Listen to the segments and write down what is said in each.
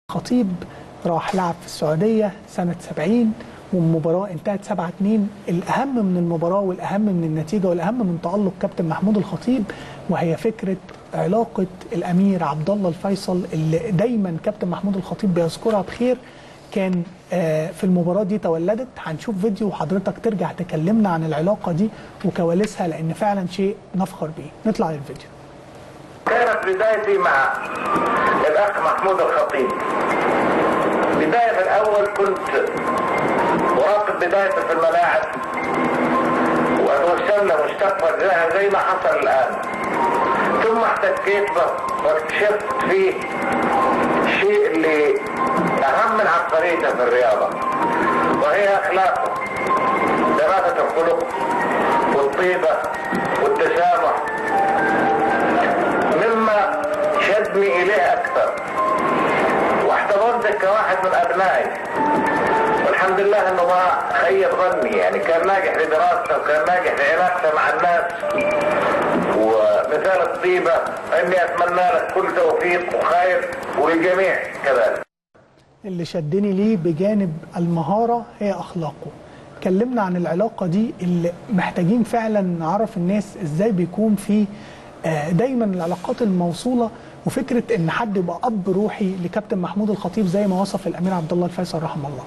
خطيب راح لعب في السعودية سنة 70 والمباراة انتهت 7 2 الأهم من المباراة والأهم من النتيجة والأهم من تألق كابتن محمود الخطيب وهي فكرة علاقة الأمير عبد الله الفيصل اللي دايما كابتن محمود الخطيب بيذكرها بخير كان آه، في المباراة دي تولدت هنشوف فيديو وحضرتك ترجع تكلمنا عن العلاقة دي وكواليسها لأن فعلا شيء نفخر بيه نطلع للفيديو كانت بدايتي مع الاخ محمود الخطيب بداية من الاول كنت اراقب بدايته في الملاعب واتوسل له مشتق لها زي ما حصل الان ثم احتكيت به واكتشفت فيه الشيء اللي اهم من عبقريته في الرياضة وهي اخلاقه دراسة الخلق والطيبة والتسامح مما شدني اليه اكثر واحتضنته كواحد من ابنائي والحمد لله انه ما خيب ظني يعني كان ناجح في دراسته وكان ناجح في علاقته مع الناس ومثال الطيبه اني اتمنى لك كل توفيق وخير وللجميع كذلك اللي شدني ليه بجانب المهارة هي أخلاقه اتكلمنا عن العلاقة دي اللي محتاجين فعلا نعرف الناس ازاي بيكون في آه، دايما العلاقات الموصولة وفكرة ان حد يبقى أب روحي لكابتن محمود الخطيب زي ما وصف الأمير عبد الله الفيصل رحمه الله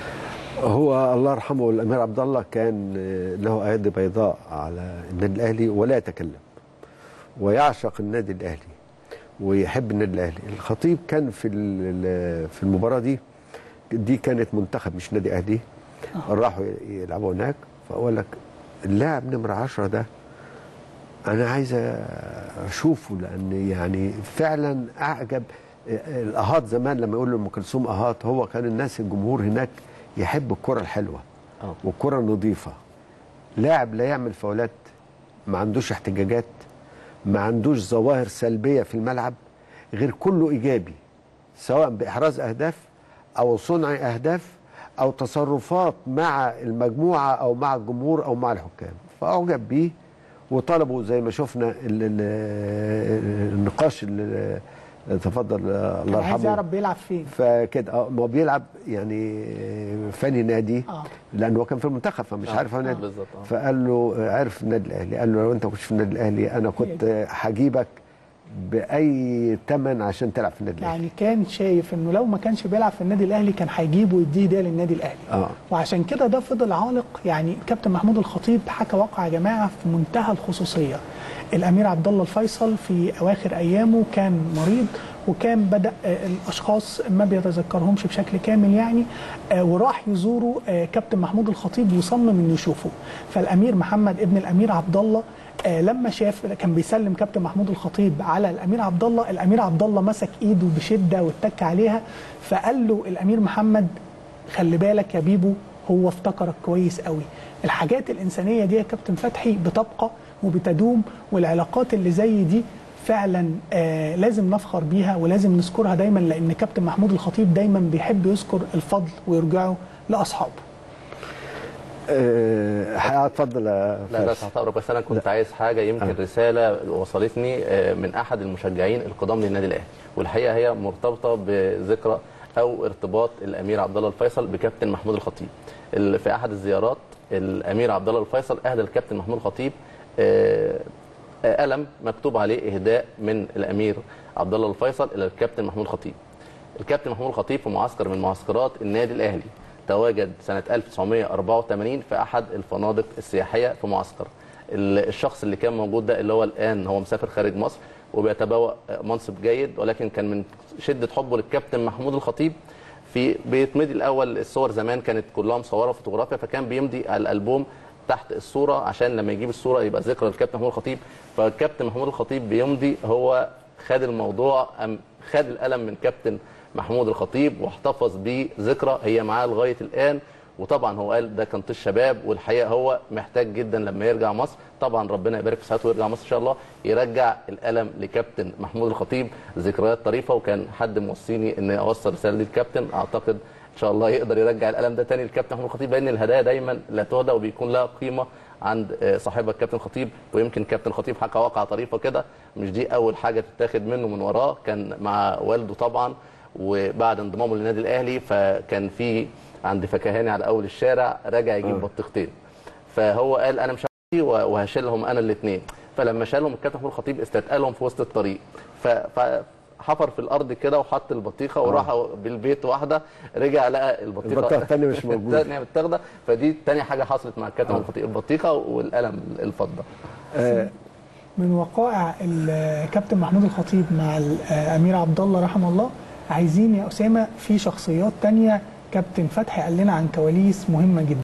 هو الله يرحمه الامير عبد الله كان له ايادي بيضاء على النادي الاهلي ولا يتكلم ويعشق النادي الاهلي ويحب النادي الاهلي الخطيب كان في ال- في المباراه دي دي كانت منتخب مش نادي اهلي راحوا يلعبوا هناك فاقول لك اللاعب نمره 10 ده انا عايز اشوفه لان يعني فعلا اعجب الاهات زمان لما يقول لام كلثوم اهات هو كان الناس الجمهور هناك يحب الكره الحلوه آه. والكره النظيفه لاعب لا يعمل فاولات ما عندوش احتجاجات ما عندوش ظواهر سلبيه في الملعب غير كله ايجابي سواء باحراز اهداف او صنع اهداف او تصرفات مع المجموعه او مع الجمهور او مع الحكام فاعجب بيه وطلبوا زي ما شفنا ال- ال- النقاش اللي تفضل الله كان عايز يرحمه يعرف بيلعب فين فكده اه ما هو بيلعب يعني فني نادي آه. لانه هو كان في المنتخب فمش آه، عارف هو آه، نادي بالظبط، آه. فقال له آه، عرف النادي الاهلي قال له لو انت كنت في النادي الاهلي انا كنت آه، هجيبك باي ثمن عشان تلعب في النادي الاهلي يعني كان شايف انه لو ما كانش بيلعب في النادي الاهلي كان هيجيبه ويديه ده للنادي الاهلي آه. وعشان كده ده فضل عالق يعني كابتن محمود الخطيب حكى واقعه يا جماعه في منتهى الخصوصيه الامير عبد الله الفيصل في اواخر ايامه كان مريض وكان بدا آه، الاشخاص ما بيتذكرهمش بشكل كامل يعني آه، وراح يزوروا آه، كابتن محمود الخطيب وصمم انه يشوفه فالامير محمد ابن الامير عبد الله آه، لما شاف كان بيسلم كابتن محمود الخطيب على الامير عبد الله الامير عبد الله مسك ايده بشده واتك عليها فقال له الامير محمد خلي بالك يا بيبو هو افتكرك كويس قوي الحاجات الانسانيه دي يا كابتن فتحي بتبقى وبتدوم والعلاقات اللي زي دي فعلا آه لازم نفخر بيها ولازم نذكرها دايما لان كابتن محمود الخطيب دايما بيحب يذكر الفضل ويرجعه لاصحابه آه، هتفضل يا لا فارس. بس هتقرب بس انا كنت عايز حاجه يمكن آه. رساله وصلتني آه، من احد المشجعين القدام للنادي الاهلي والحقيقه هي مرتبطه بذكرى او ارتباط الامير عبد الله الفيصل بكابتن محمود الخطيب ال- في احد الزيارات الامير عبد الله الفيصل اهدى الكابتن محمود الخطيب آه، آه، قلم مكتوب عليه اهداء من الامير عبد الله الفيصل الى الكابتن محمود الخطيب الكابتن محمود الخطيب في معسكر من معسكرات النادي الاهلي تواجد سنه 1984 في احد الفنادق السياحيه في معسكر ال- الشخص اللي كان موجود ده اللي هو الان هو مسافر خارج مصر وبيتبوأ منصب جيد ولكن كان من شده حبه للكابتن محمود الخطيب في بيتمضي الاول الصور زمان كانت كلها مصوره فوتوغرافيا فكان بيمضي على الالبوم تحت الصوره عشان لما يجيب الصوره يبقى ذكرى للكابتن محمود الخطيب فالكابتن محمود الخطيب بيمضي هو خد الموضوع أم خد القلم من كابتن محمود الخطيب واحتفظ بيه ذكرى هي معاه لغايه الان وطبعا هو قال ده كان طيش شباب والحقيقه هو محتاج جدا لما يرجع مصر طبعا ربنا يبارك في ساعته ويرجع مصر ان شاء الله يرجع القلم لكابتن محمود الخطيب ذكريات طريفه وكان حد موصيني ان اوصل رساله للكابتن اعتقد ان شاء الله يقدر يرجع القلم ده تاني للكابتن محمود الخطيب لان الهدايا دايما لا تهدى وبيكون لها قيمه عند آه، صاحبها الكابتن خطيب ويمكن كابتن خطيب حكى واقعه طريفه كده مش دي اول حاجه تتاخد منه من وراه كان مع والده طبعا وبعد انضمامه للنادي الاهلي فكان في عند فكهاني على اول الشارع راجع يجيب بطيختين فهو قال انا مش هعطي وهشيلهم انا الاثنين فلما شالهم الكابتن محمود الخطيب استثقلهم في وسط الطريق ف... فحفر في الارض كده وحط البطيخه وراح بالبيت واحده رجع لقى البطيخه البطيخة التانية مش موجودة. الثانيه متاخده فدي تاني حاجه حصلت مع الكابتن محمود الخطيب البطيخه والقلم الفضه آه، من وقائع الكابتن محمود الخطيب مع الامير عبد الله رحمه الله عايزين يا اسامه في شخصيات تانية كابتن فتحي قال لنا عن كواليس مهمه جدا